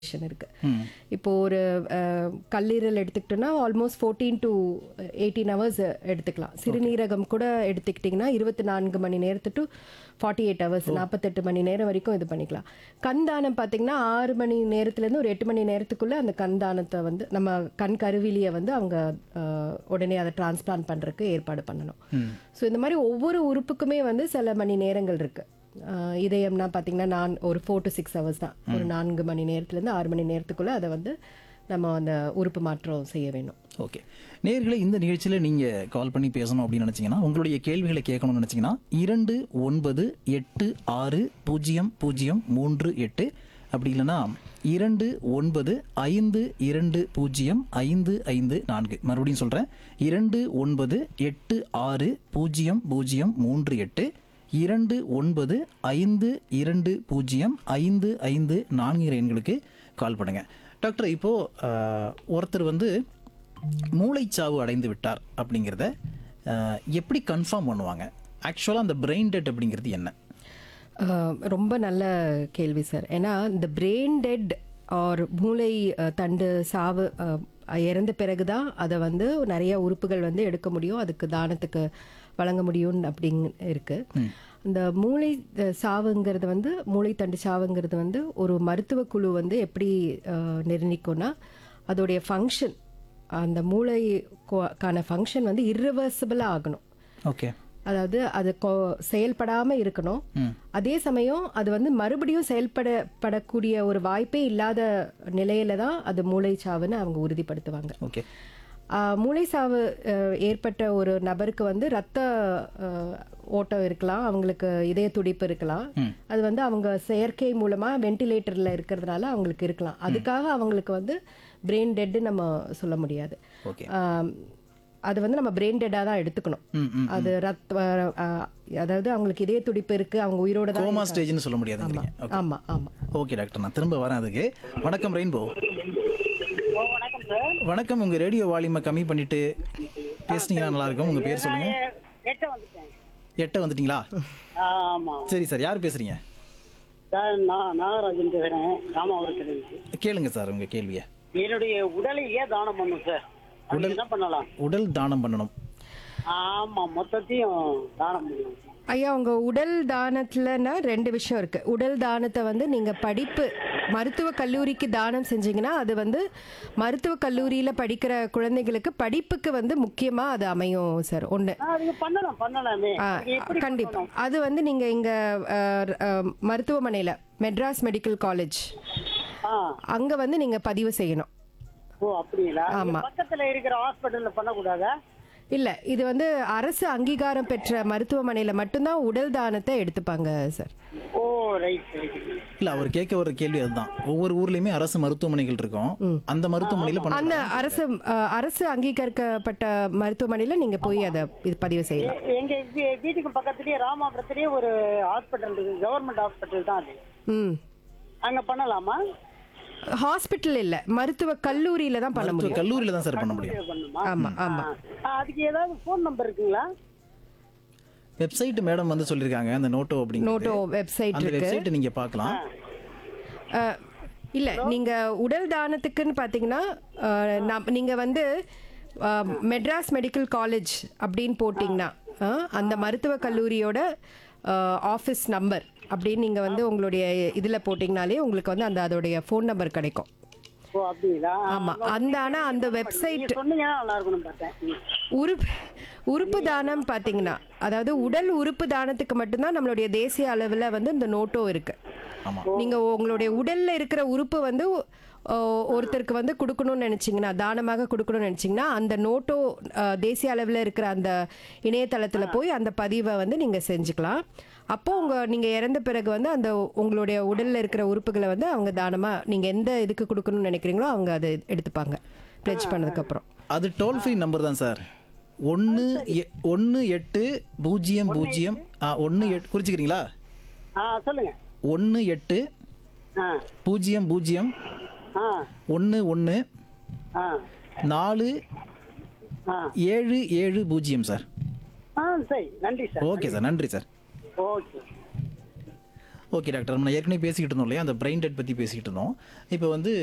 Vision இருக்கு இப்போ ஒரு அஹ், கல்லீரல் எடுத்துக்கிட்டோம்னா almost fourteen to eighteen hours எடுத்துக்கலாம் சிறுநீரகம் கூட எடுத்துக்கிட்டிங்கன்னா இருபத்தி நான்கு மணி நேரத்து டு ஃபார்ட்டி எயிட் ஹவர்ஸ் நாற்பத்தெட்டு மணி நேரம் வரைக்கும் இது பண்ணிக்கலாம் கண் தானம் பார்த்தீங்கன்னா ஆறு மணி நேரத்துலேருந்து ஒரு எட்டு மணி நேரத்துக்குள்ள அந்த கண் தானத்தை வந்து நம்ம கண் கருவிலியை வந்து அவங்க அஹ், உடனே அதை டிரான்ஸ்பிளான்ட் பண்ணுறதுக்கு ஏற்பாடு பண்ணணும் ஸோ இந்த மாதிரி ஒவ்வொரு உறுப்புக்குமே வந்து சில மணி நேரங்கள் இருக்கு ஆஹ் இதயம்னா பார்த்தீங்கன்னா நான் ஒரு ஃபோர் டு சிக்ஸ் ஹவர்ஸ் தான் ஒரு நான்கு மணி நேரத்துலேருந்து ஆறு மணி நேரத்துக்குள்ளே அதை வந்து நம்ம அந்த உறுப்பு மாற்றம் செய்ய வேணும் ஓகே நேர்களே இந்த நிகழ்ச்சியில் நீங்கள் கால் பண்ணி பேசணும் அப்படின்னு நினச்சிங்கன்னா உங்களுடைய கேள்விகளை கேட்கணும்னு நினச்சிங்கன்னா இரண்டு ஒன்பது எட்டு ஆறு பூஜ்ஜியம் பூஜ்ஜியம் மூன்று எட்டு அப்படி இல்லைன்னா இரண்டு ஒன்பது ஐந்து இரண்டு பூஜ்ஜியம் ஐந்து ஐந்து நான்கு மறுபடியும் சொல்கிறேன் இரண்டு ஒன்பது எட்டு ஆறு பூஜ்ஜியம் பூஜ்ஜியம் மூன்று எட்டு இரண்டு ஒன்பது ஐந்து இரண்டு பூஜ்ஜியம் ஐந்து ஐந்து நான்கு எண்களுக்கு கால் பண்ணுங்க டாக்டர் இப்போ ஆஹ், ஒருத்தர் வந்து மூளைச்சாவு அடைந்து விட்டார் அப்படிங்கிறத ஆஹ், எப்படி கன்ஃபார்ம் பண்ணுவாங்க ஆக்சுவலாக அந்த பிரெயின் டெட் அப்படிங்கிறது என்ன ஆஹ் ரொம்ப நல்ல கேள்வி சார் ஏன்னா இந்த பிரெயின் டெட் ஆர் மூளை அஹ், தண்டு சாவு அஹ், இறந்த பிறகு தான் அதை வந்து நிறைய உறுப்புகள் வந்து எடுக்க முடியும் அதுக்கு தானத்துக்கு வழங்க முடியும் அப்படிங் இருக்கு இந்த மூளை அஹ், சாவுங்கிறது வந்து மூளை தண்டு சாவுங்கிறது வந்து ஒரு மருத்துவ குழு வந்து எப்படி அஹ், நிர்ணயிக்கும்னா அதோடைய ஃபங்க்ஷன் அந்த மூளைக்கான ஃபங்க்ஷன் வந்து irreversible-ஆ ஆகணும் ஓகே அதாவது அது கொ- செயல்படாம இருக்கணும் அதே சமயம் அது வந்து மறுபடியும் செயல்படப்படக்கூடிய ஒரு வாய்ப்பே இல்லாத நிலையில தான் அது மூளைச்சாவுன்னு அவங்க உறுதிப்படுத்துவாங்க ஓகே ஆஹ் மூளைச்சாவு அஹ், ஏற்பட்ட ஒரு நபருக்கு வந்து ரத்த அஹ், ஓட்டம் இருக்கலாம் அவங்களுக்கு இதய துடிப்பு இருக்கலாம் அது வந்து அவங்க செயற்கை மூலமா வென்டிலேட்டர்ல இருக்கிறதுனால அவங்களுக்கு இருக்கலாம் அதுக்காக அவங்களுக்கு வந்து பிரெயின் டெட் நம்ம சொல்ல முடியாது ஓகே ஆம், அது வந்து நம்ம பிரெயின் டெட்டாக தான் எடுத்துக்கணும் ம் ம் அது ரத்த ஆ, அதாவது அவங்களுக்கு இதய துடிப்பு இருக்கு அவங்க உயிரோட தான் கோமா ஸ்டேஜ்னு சொல்ல முடியாதுங்கிறீங்க ஓகே ஆமா ஆமா ஓகே டாக்டர் நான் திரும்ப வரேன் அதுக்கு வணக்கம் ரெயின்போ ஓ வணக்கம் சார் வணக்கம் உங்கள் ரேடியோ வால்யூமை கம்மி பண்ணிட்டு பேசுனீங்கன்னா நல்லா இருக்கும் உங்கள் பேர் சொல்லுங்கள் எட்ட வந்துட்டேன் எட்ட வந்துட்டீங்களா ஆமா சரி சார் யார் பேசுறீங்க சார் நான் நாகராஜன் பேசுறேன் ராமாவரத்துல கேளுங்க சார் உங்க கேள்வியை என்னுடைய உடலையே தானம் பண்ணும் சார் அது என்ன பண்ணலாம் உடல் தானம் பண்ணணும் ஆமா மொத்தத்தையும் தானம் பண்ணணும் ஐயா உங்க உடல் தானத்துலன்னா ரெண்டு விஷயம் இருக்கு உடல் தானத்தை வந்து நீங்க படிப்பு மருத்துவ கல்லூரிக்கு தானம் செஞ்சீங்கன்னா அது வந்து மருத்துவ கல்லூரியில படிக்கிற குழந்தைகளுக்கு படிப்புக்கு வந்து முக்கியமா அது அமையும் சார் ஒண்ணு ஆ, அதுக்கு பண்ணலாம் பண்ணலாமே ஆ, அது எப்படி கண்டிப்பா அது வந்து நீங்க இங்க அஹ், அஹ், மருத்துவமனையில மெட்ராஸ் மெடிக்கல் காலேஜ் ஆ அங்க வந்து நீங்க பதிவு செய்யணும் ஓ அப்படிங்களா ஆமா. இங்க பக்கத்துல இருக்கிற ஹாஸ்பிட்டல்ல பண்ணக்கூடாதா இல்ல இது வந்து அரசு அங்கீகாரம் பெற்ற மருத்துவமனையில மட்டும்தான் உடல் தானத்தை எடுத்துப்பாங்க சார் ஓ ரைட் ரைட் இல்ல அவர் கேட்க ஒரு கேள்வி அதுதான் ஒவ்வொரு ஊர்லயுமே அரசு மருத்துவமனைகள் இருக்கும் அந்த மருத்துவமனையில பண்ண அந்த அரசு அஹ், அரசு அங்கீகரிக்கப்பட்ட மருத்துவமனையில நீங்க போய் அதை இது பதிவு செய்யலாம் எ- எங்க வீ- வீட்டுக்கு பக்கத்துலயே ராமாபுரத்துலயே ஒரு ஹாஸ்பிட்டல் இருக்கு கவர்மெண்ட் ஹாஸ்பிட்டல் தான் அது ம் அங்க பண்ணலாமா ஹாஸ்பிட்டல் இல்ல மருத்துவ கல்லூரியில தான் பண்ண முடியும் கல்லூரியில தான் சார் பண்ண முடியும் இது பண்ணுமா ஆமா ஆமா ஆ, அதுக்கு ஏதாவது ஃபோன் நம்பர் இருக்குங்களா வெப்சைட் மேடம் வந்து சொல்லியிருக்காங்க அந்த நோட்டோ அப்படிங்கிறது நோட்டோ வெப்சைட் அந்த இருக்கு வெப்சைட் நீங்க பார்க்கலாம் அஹ், இல்ல நீங்க உடல் தானத்துக்குன்னு பாத்தீங்கன்னா அஹ், நாம்- நீங்க வந்து அஹ், மெட்ராஸ் மெடிக்கல் காலேஜ் அப்படின்னு போட்டிங்கன்னா அஹ், அந்த மருத்துவக் கல்லூரியோட ஆஃபீஸ் நம்பர் அப்படின்னு நீங்க வந்து உங்களுடைய இதுல போட்டிங்கனாலே உங்களுக்கு வந்து அந்த அதோடைய ஃபோன் நம்பர் கிடைக்கும் ஓ அப்படிங்களா ஆமா அந்த ஆனா அந்த வெப்சைட் நீங்க சொன்னீங்கன்னா நல்லா இருக்கணும் பார்த்தேன் ம். உறுப்பு உறுப்பு தானம் பார்த்தீங்கன்னா அதாவது உடல் உறுப்பு தானத்துக்கு மட்டும்தான் நம்மளுடைய தேசிய அளவில் வந்து இந்த நோட்டோ இருக்கு ஆமா நீங்க உங்களுடைய உடல்ல இருக்கிற உறுப்பு வந்து ஓ, ஒருத்தருக்கு வந்து கொடுக்கணும்னு நினைச்சீங்கன்னா தானமாக கொடுக்கணும்னு நினைச்சீங்கன்னா அந்த நோட்டோ அஹ், தேசிய அளவில் இருக்கிற அந்த இணையதளத்துல போய் அந்த பதிவை வந்து நீங்க செஞ்சுக்கலாம் அப்போ உங்க நீங்க இறந்த பிறகு வந்து அந்த உங்களுடைய உடல்ல இருக்கிற உறுப்புகளை வந்து அவங்க தானமா நீங்க எந்த இதுக்கு கொடுக்கணும்னு நினைக்கிறீங்களோ அவங்க அதை எடுத்துப்பாங்க பிளெச் பண்ணதுக்கு அப்புறம் அது டோல் ஃப்ரீ நம்பர் தான் சார் ஒன்று ஒன்று எட்டு பூஜ்ஜியம் பூஜ்ஜியம் ஆ ஒன்று எட்டு குறிச்சிக்கிறீங்களா ஆ சொல்லுங்க ஒன்று எட்டு ஆ பூஜ்ஜியம் பூஜ்ஜியம் ஆ ஒன்று ஒன்று ஆ நாலு ஆ ஏழு ஏழு பூஜ்ஜியம் சார் ஆ சரி நன்றி சார் ஓகே சார் நன்றி சார் ஓகே ஓகே டாக்டர் நம்ம ஏற்கனவே பேசிக்கிட்டு இருந்தோம் இல்லையா அந்த பிரெயின் டெட் பற்றி பேசிக்கிட்டு இருந்தோம் இப்போ வந்து